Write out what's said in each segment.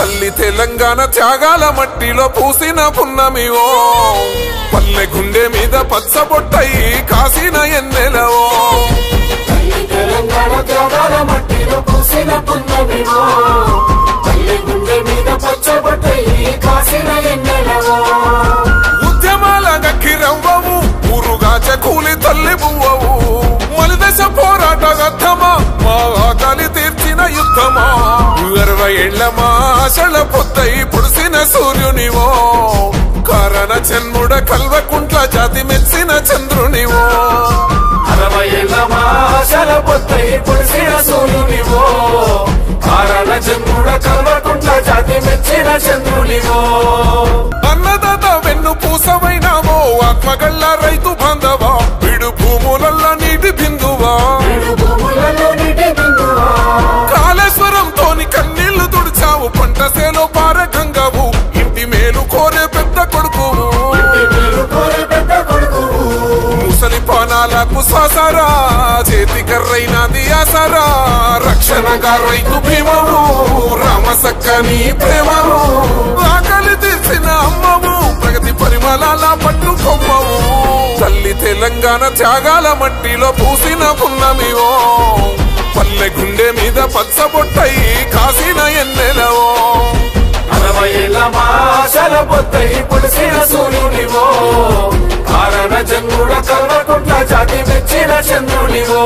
తల్లి తెలంగాణ త్యాగాల మట్టిలో పూసిన పున్నమివో పల్లె గుండె మీద పచ్చబొట్టయి కాసిన ఎన్నెలవో తల్లి తెలంగాణ త్యాగాల మట్టిలో పూసిన పున్నమివో తల్లి గుండె మీద పచ్చబట్టయి కాసిన ఎన్నెలవో ఉద్యమాల గక్కిరవ్వవు ఊరుగాచ కూలి తల్లి బువ్వవు మలిదశ పోరాట గద్దమా మా ఆకలి తీర్చిన యుద్ధమా అరవై ఏళ్ల మా ఆశల పొద్దై పొడిసిన సూర్యునివో కారణ జన్ముడ కల్వకుంట్ల జాతి మెచ్చిన చంద్రునివో అరవై ఏళ్ళ మాషల పొత్తై పొడిసిన సూర్యునివో కారణ చంద్రుడ కల్వకుంట్ల జాతి మెచ్చిన చంద్రునివో అన్నదాత వెన్ను పూసమైనావో ఆత్మగల్ల రైతు బాంధవా విడు భూములల్ల నీటి బిందువా ఏడు భూములలో నీటి బిందువా కాళేశ్వరం తోని కన్నీళ్లు తుడిచావు పంట సేలో పారగంగవు ఇంటి మేలు కోరే పెద్ద కొడుకువు ఇంటి మేలు కోరే పెద్ద కొడుకువు ముసలి పానాలకు సాసారా చేతి కర్రైనది ఆసారా రక్షణగా రైతు భీమవు రామసక్కని ప్రేమవు ఆకలి తీర్చిన అమ్మవు ప్రగతి పరిమళాల పట్టు కొమ్మవు తల్లి తెలంగాణ త్యాగాల మట్టిలో పూసిన పున్నమివో పల్లె గుండె మీద పచ్చబొట్టయి కాసిన ఎన్నెలవో అరవై ఏళ్ళ మాషల పొత్తై పొడిసిన సూర్యునివో కారణ చంద్రుడ కల్వకుంట్ల జాతి మెచ్చిన చంద్రునివో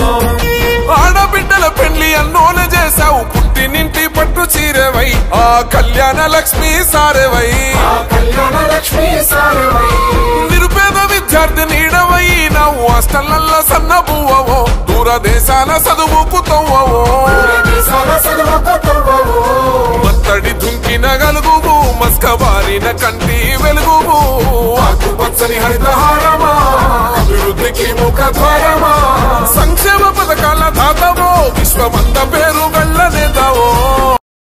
ఆడబిడ్డల పెళ్లి అన్నోన చేశావు పుట్టినింటి పట్టు చీరవై ఆ కళ్యాణ లక్ష్మి సారెవై ఆ కళ్యాణ లక్ష్మి సారవై నిరుపేద విద్యార్థి నీడవై నవ్వు హాస్టల్ల సన్న బువ్వవో దూరదేశాల చదువుకు తవ్వవో దేశాల సదువకతవ్వవో మత్తడి దుంకిన గలుగువు మస్క బారిన కంటి వెలుగువు ఆకుపచ్చని హరితహారమా